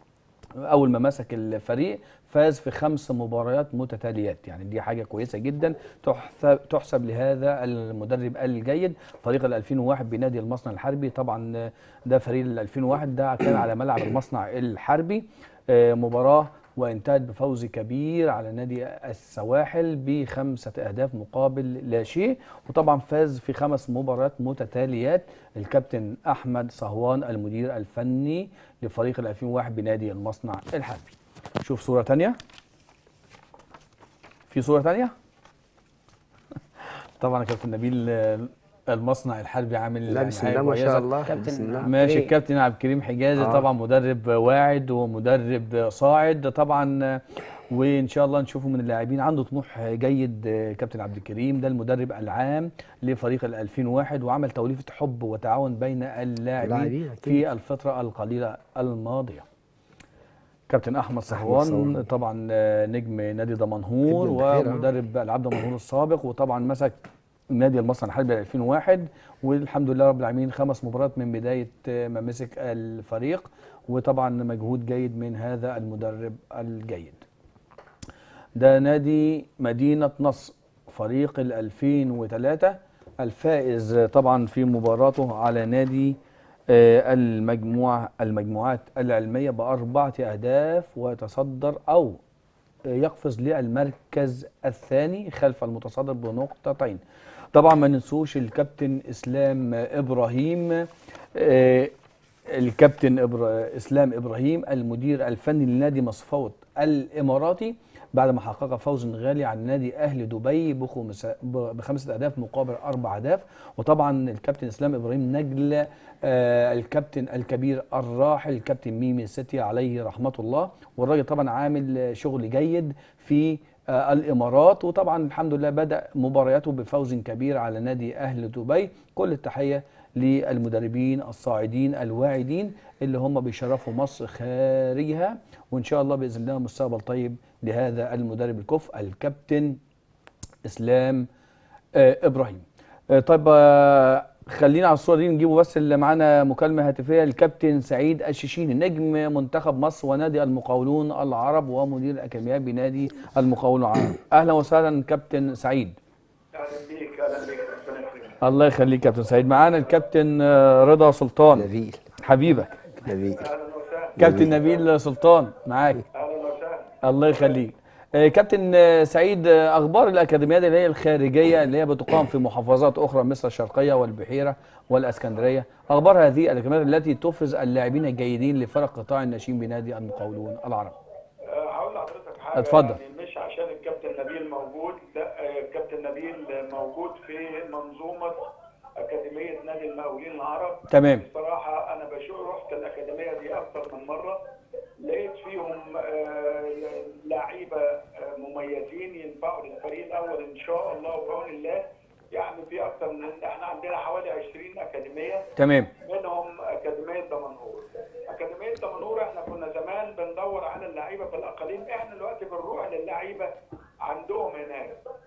اول ما مسك الفريق فاز في خمس مباريات متتاليات يعني دي حاجه كويسه جدا تحسب تحسب لهذا المدرب الجيد فريق ال 2001 بنادي المصنع الحربي طبعا ده فريق ال 2001 ده كان على ملعب المصنع الحربي آه، مباراه وانتهت بفوز كبير على نادي السواحل بخمسة أهداف مقابل لا شيء وطبعا فاز في خمس مباريات متتاليات الكابتن أحمد صهوان المدير الفني لفريق ال 2001 بنادي المصنع الحربي شوف صورة تانية في صورة تانية طبعا يا كابتن نبيل آه، المصنع الحربي عامل لا يعني بسم حاجة الله ما شاء كويسة. الله كابتن بسم الله ماشي كريم. الكابتن عبد الكريم حجازي آه. طبعا مدرب واعد ومدرب صاعد طبعا وان شاء الله نشوفه من اللاعبين عنده طموح جيد كابتن عبد الكريم ده المدرب العام لفريق ال 2001 وعمل توليفه حب وتعاون بين اللاعبين اللاعبين أكيد. في الفتره القليله الماضيه كابتن احمد صهوان صهوان. طبعا نجم نادي دمنهور ابن البحيرة. ومدرب العاب دمنهور السابق وطبعا مسك نادي المصنع الحربي 2001 والحمد لله رب العالمين خمس مباريات من بدايه ما مسك الفريق وطبعا مجهود جيد من هذا المدرب الجيد. ده نادي مدينه نصر فريق ال 2003 الفائز طبعا في مباراته على نادي آه، المجموعه المجموعات العلميه باربعه اهداف ويتصدر او يقفز للمركز الثاني خلف المتصدر بنقطتين طبعا ما ننسوش الكابتن اسلام ابراهيم آه، الكابتن إبرا... اسلام ابراهيم المدير الفني لنادي مصفوت الاماراتي بعد ما حقق فوز غالي عن نادي اهلي دبي بخمس ب- بخمسه اهداف مقابل اربع اهداف وطبعا الكابتن اسلام ابراهيم نجل آه، الكابتن الكبير الراحل الكابتن ميمي ستي عليه رحمه الله والراجل طبعا عامل آه، شغل جيد في آه، الامارات وطبعا الحمد لله بدا مبارياته بفوز كبير على نادي اهل دبي كل التحيه للمدربين الصاعدين الواعدين اللي هم بيشرفوا مصر خارجها وان شاء الله باذن الله مستقبل طيب لهذا المدرب الكفء الكابتن اسلام آه، ابراهيم آه، طيب آه، خلينا على الصوره دي نجيبه بس اللي معانا مكالمه هاتفيه الكابتن سعيد الشيشيني نجم منتخب مصر ونادي المقاولون العرب ومدير الاكاديميات بنادي المقاولون العرب اهلا وسهلا كابتن سعيد اهلا بيك اهلا بيك ربنا يكرمك الله يخليك كابتن سعيد معانا الكابتن آه، رضا سلطان نبيل حبيبك نبيل اهلا وسهلا كابتن نبيل سلطان معاك اهلا وسهلا الله يخليك آه، كابتن آه، سعيد آه، اخبار الاكاديميات اللي هي الخارجيه اللي هي بتقام في محافظات اخرى مثل الشرقيه والبحيره والاسكندريه اخبار هذه الاكاديميات التي تفرز اللاعبين الجيدين لفرق قطاع الناشئين بنادي المقاولون العرب أه، هقول لحضرتك حاجه اتفضل. يعني مش عشان الكابتن نبيل موجود لا أه، الكابتن نبيل موجود في منظومه اكاديميه نادي المقاولين العرب تمام بصراحه انا بشوف رحت الاكاديميه دي اكتر من مره لقيت فيهم آه، لعيبه آه، مميزين ينفعوا للفريق الاول ان شاء الله وبعون الله يعني في اكتر من احنا عندنا حوالي 20 اكاديميه تمام منهم اكاديميه دمنهور. اكاديميه دمنهور احنا كنا زمان بندور على اللعيبه في الاقاليم، احنا دلوقتي بنروح للعيبه عندهم هناك.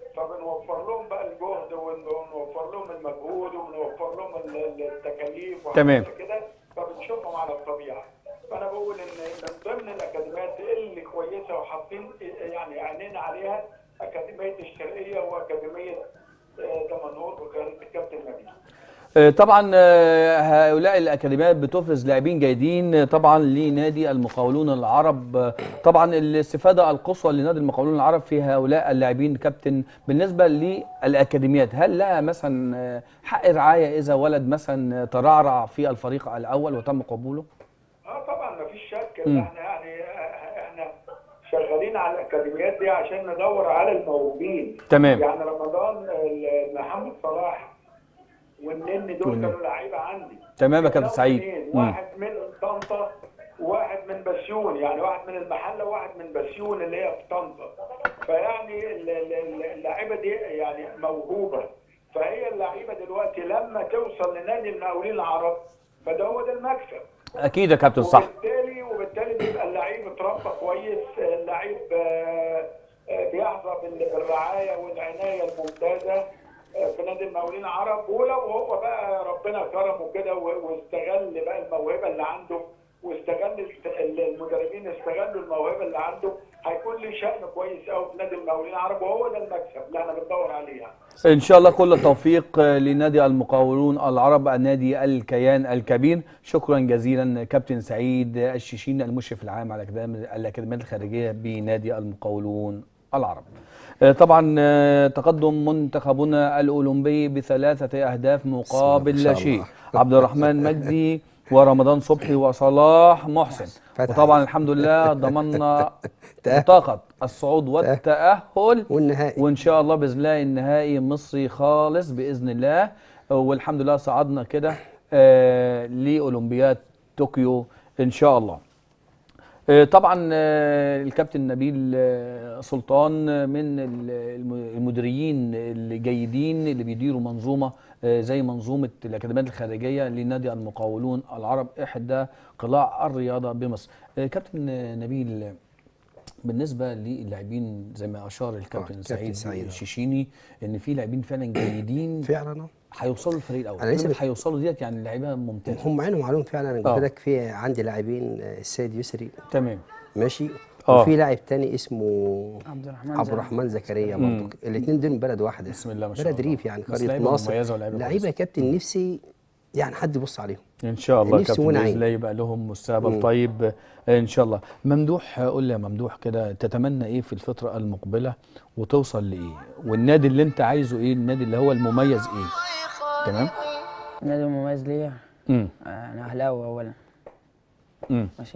فبنوفر لهم بقى الجهد ونوفر لهم المجهود ونوفر لهم ال- ال- التكاليف تمام. وحاجات كده فبنشوفهم على الطبيعه. فانا بقول ان من ضمن الاكاديميات اللي كويسه وحاطين يعني عينينا عليها اكاديميه الشرقيه واكاديميه آه، دمنهور بقياده الكابتن نبيل. آه، طبعا آه، هؤلاء الاكاديميات بتفرز لاعبين جيدين آه، طبعا لنادي المقاولون العرب آه، طبعا الاستفاده القصوى لنادي المقاولون العرب في هؤلاء اللاعبين كابتن بالنسبه للاكاديميات هل لها مثلا آه، حق رعايه اذا ولد مثلا ترعرع في الفريق الاول وتم قبوله اه طبعا ما فيش شك مم. ان احنا يعني احنا شغالين على الاكاديميات دي عشان ندور على الموهوبين تمام يعني رمضان ال- محمد صلاح والنني دول والنني. كانوا لعيبه عندي تمام يا كابتن كانوا سعيد اتنين، مم. واحد من طنطا وواحد من بسيون يعني واحد من المحله وواحد من بسيون اللي هي في طنطا فيعني ال- ال- ال- اللعيبه دي يعني موهوبه فهي اللعيبه دلوقتي لما توصل لنادي المقاولين العرب فده هو ده المكسب اكيد يا كابتن صح وبالتالي وبالتالي بيبقى اللعيب اتربى كويس اللعيب آه، آه، بيحظى بال- بالرعايه والعنايه الممتازه آه، في نادي المقاولين العرب ولو هو بقى ربنا كرمه كده و- واستغل بقى الموهبه اللي عنده واستغل الت- ال- المدربين استغلوا الموهبه اللي عنده هيكون ليه شأن كويس قوي في نادي المقاولين العرب وهو ده المكسب اللي احنا بندور عليه يعني. ان شاء الله كل التوفيق لنادي المقاولون العرب النادي الكيان الكبير شكرا جزيلا كابتن سعيد الشيشين المشرف العام على الأكاديم- الاكاديميات الخارجيه بنادي المقاولون العرب آه، طبعا آه، تقدم منتخبنا الاولمبي بثلاثه اهداف مقابل ما لا شاء شيء الله. عبد الرحمن مجدي ورمضان صبحي وصلاح محسن فتح. وطبعا الحمد لله ضمننا تأهل. بطاقه الصعود والتاهل والنهائي وان شاء الله باذن الله النهائي مصري خالص باذن الله والحمد لله صعدنا كده آه لاولمبياد طوكيو ان شاء الله آه، طبعا آه، الكابتن نبيل آه، سلطان آه، من ال- الم- المديرين الجيدين اللي بيديروا منظومه آه، زي منظومه الاكاديميات الخارجيه لنادي المقاولون العرب احدى قلاع الرياضه بمصر. آه، كابتن آه، نبيل بالنسبه للاعبين زي ما اشار الكابتن كابتن سعيد, سعيد، آه. الشيشيني ان في لاعبين فعلا جيدين فعلا آه. هيوصلوا الفريق الاول أنا لسه كلمة بت- هيوصلوا ديت يعني لعيبه ممتازه هم عينهم عليهم فعلا انا آه. قلت لك في عندي لاعبين آه، السيد يسري تمام ماشي آه. وفي لاعب تاني اسمه عبد الرحمن عبد زكي. الرحمن زكريا مم. برضه الاثنين دول من بلد واحده بسم الله ما شاء بلد الله. ريف يعني بس قريه لعيبة ناصر مميزة ولعيبة لعيبه كويسة. كابتن نفسي يعني حد يبص عليهم ان شاء الله نفسي كابتن ونعيم. باذن الله يبقى لهم مستقبل مم. طيب آه، ان شاء الله ممدوح قول لي يا ممدوح كده تتمنى ايه في الفتره المقبله وتوصل لايه والنادي اللي انت عايزه ايه النادي اللي هو المميز ايه تمام النادي المميز ليا امم آه، انا اهلاوي اولا امم ماشي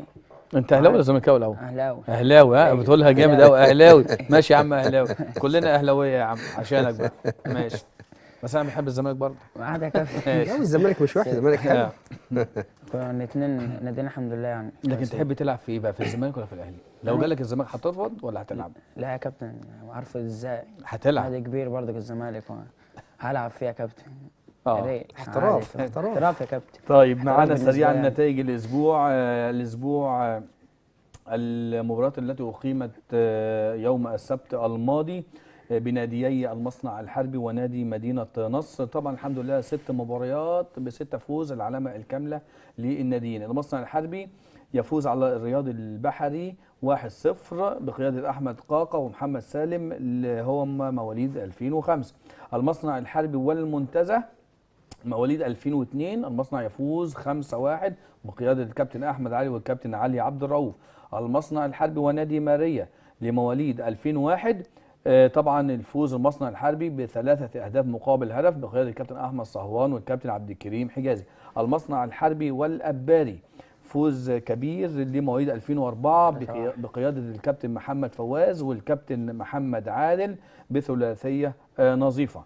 انت اهلاوي ولا زملكاوي الاول اهلاوي اهلاوي ها أيوة. بتقولها جامد قوي اهلاوي ماشي يا عم اهلاوي كلنا اهلاويه يا عم عشانك بقى ماشي بس انا بحب الزمالك برضه ما عدا كابتن ماشي لا الزمالك مش وحش الزمالك حلو آه. كنا الاثنين نادينا الحمد لله يعني لكن تحب تلعب في ايه بقى في الزمالك ولا في الاهلي لو جالك الزمالك هترفض ولا هتلعب لا يا كابتن عارف ازاي هتلعب نادي كبير برضه الزمالك و- هلعب فيها يا كابتن اه يا ريت. احتراف، عادي. احتراف. احتراف يا كابتن طيب معانا بالنسبة سريعا يعني. نتائج الاسبوع آه، الاسبوع آه، المباريات التي اقيمت آه، يوم السبت الماضي آه، بناديي المصنع الحربي ونادي مدينه نصر طبعا الحمد لله ست مباريات بست فوز العلامه الكامله للناديين المصنع الحربي يفوز على الرياض البحري 1-0 بقيادة أحمد قاقة ومحمد سالم اللي هم مواليد 2005 المصنع الحربي والمنتزه مواليد 2002 المصنع يفوز 5-1 بقيادة الكابتن أحمد علي والكابتن علي عبد الرؤوف المصنع الحربي ونادي ماريا لمواليد 2001 آه، طبعا الفوز المصنع الحربي بثلاثة أهداف مقابل هدف بقيادة الكابتن أحمد صهوان والكابتن عبد الكريم حجازي المصنع الحربي والأباري فوز كبير لمواليد 2004 بقي- بقيادة الكابتن محمد فواز والكابتن محمد عادل بثلاثية آه، نظيفة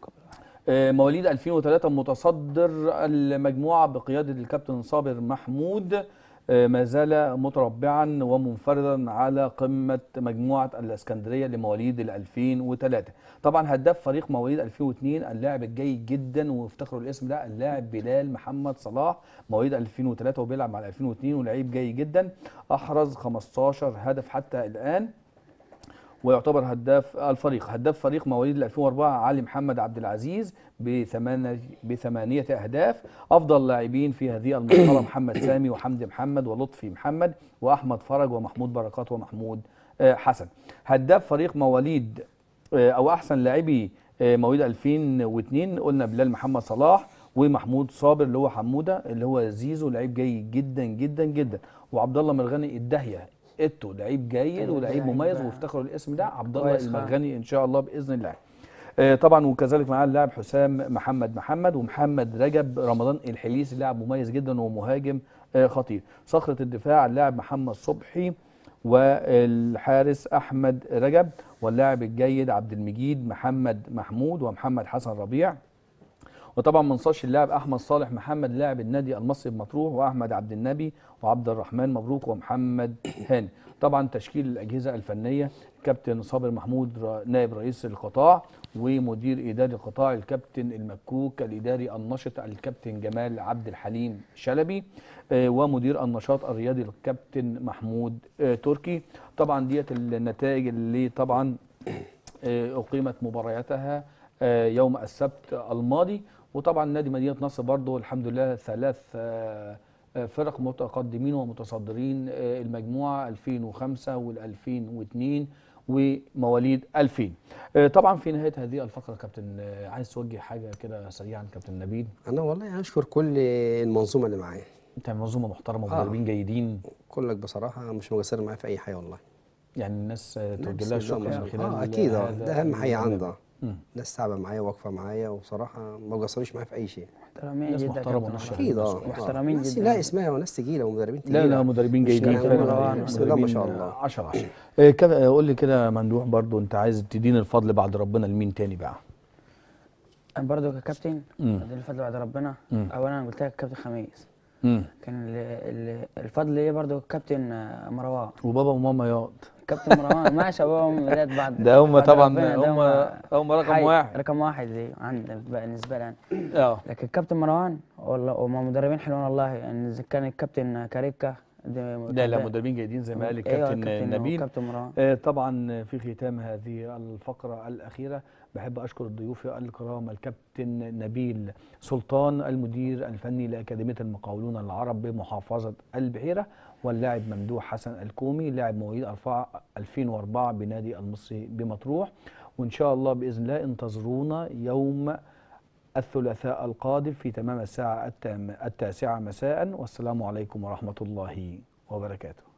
آه، مواليد 2003 متصدر المجموعة بقيادة الكابتن صابر محمود آه، ما زال متربعا ومنفردا على قمة مجموعة الاسكندرية لمواليد ال 2003 طبعا هداف فريق مواليد 2002 اللاعب الجيد جدا وافتخروا الاسم ده اللاعب بلال محمد صلاح مواليد 2003 وبيلعب مع ال 2002 ولعيب جيد جدا احرز 15 هدف حتى الان ويعتبر هداف الفريق هداف فريق مواليد 2004 علي محمد عبد العزيز بثمانية بثمانية أهداف أفضل لاعبين في هذه المرحلة محمد سامي وحمدي محمد ولطفي محمد وأحمد فرج ومحمود بركات ومحمود آه، حسن هداف فريق مواليد آه، أو أحسن لاعبي آه، مواليد 2002 قلنا بلال محمد صلاح ومحمود صابر اللي هو حموده اللي هو زيزو لعيب جيد جدا جدا جدا وعبد الله مرغني الدهيه اتو لعيب جيد ولعيب لعيب مميز بقى. وافتخروا الاسم ده عبد الله كويس خالص. المرغني ان شاء الله باذن الله آه، طبعا وكذلك معاه اللاعب حسام محمد محمد ومحمد رجب رمضان الحليسي لاعب مميز جدا ومهاجم آه، خطير صخره الدفاع اللاعب محمد صبحي والحارس احمد رجب واللاعب الجيد عبد المجيد محمد محمود ومحمد حسن ربيع وطبعا ما ننساش اللاعب احمد صالح محمد لاعب النادي المصري بمطروح واحمد عبد النبي وعبد الرحمن مبروك ومحمد هاني طبعا تشكيل الاجهزه الفنيه كابتن صابر محمود ر- نائب رئيس القطاع ومدير اداري القطاع الكابتن المكوك الاداري النشط الكابتن جمال عبد الحليم شلبي آه، ومدير النشاط الرياضي الكابتن محمود آه، تركي طبعا ديت النتائج اللي طبعا آه، أقيمت مبارياتها آه، يوم السبت الماضي وطبعا نادي مدينة نصر برضو الحمد لله ثلاث آه، آه، فرق متقدمين ومتصدرين آه، المجموعة 2005 وال 2002 ومواليد 2000 آه، طبعا في نهاية هذه الفقرة كابتن آه، عايز توجه حاجة كده سريعا كابتن نبيل انا والله اشكر كل المنظومه اللي معايا انت منظومة محترمة آه. ومدربين جيدين كلك بصراحه مش مقصرين معايا في اي حاجه والله يعني الناس آه، توجه نفس لها الشكر النظام. من خلال اه اكيد اه هذا ده اهم حاجه البرنامج. عندها مم. ناس تعبه معايا واقفه معايا وبصراحه ما قصروش معايا في اي شيء محترمين ناس جدا محترمة كابتن وناس والله. اكيد اه محترمين آه. ناس جدا. لا اسمها وناس تقيله ومدربين لا تقيله لا مدربين جيدين يعني فعلا مروان، مدربين بسم الله ما شاء مدربين الله. 10 10 إيه كده قول لي كده ممدوح برضو انت عايز تديني الفضل بعد ربنا لمين تاني بقى انا برضه ككابتن مم. اديني الفضل بعد ربنا مم. اولا انا قلت لك كابتن خميس امم كان ال- ال- الفضل ليه برضه كابتن آه، مروان وبابا وماما ياض كابتن مروان ماشي ابويا وامي ولاد بعد ده هم بعد طبعا ربنا، ده هم هم رقم حي- واحد رقم واحد دي عندنا بالنسبه لي انا اه لكن كابتن مروان والله هم مدربين حلوين والله يعني اذا كان الكابتن كاريكا ده لا لا كان- مدربين جيدين زي ما قال أيوة، الكابتن نبيل كابتن مروان آه، طبعا في ختام هذه الفقرة الأخيرة بحب أشكر ضيوفي الكرام الكابتن نبيل سلطان المدير الفني لأكاديمية المقاولون العرب بمحافظة البحيرة واللاعب ممدوح حسن الكومي لاعب مواليد 2004 بنادي المصري بمطروح وإن شاء الله بإذن الله انتظرونا يوم الثلاثاء القادم في تمام الساعة التام- التاسعة مساء والسلام عليكم ورحمة الله وبركاته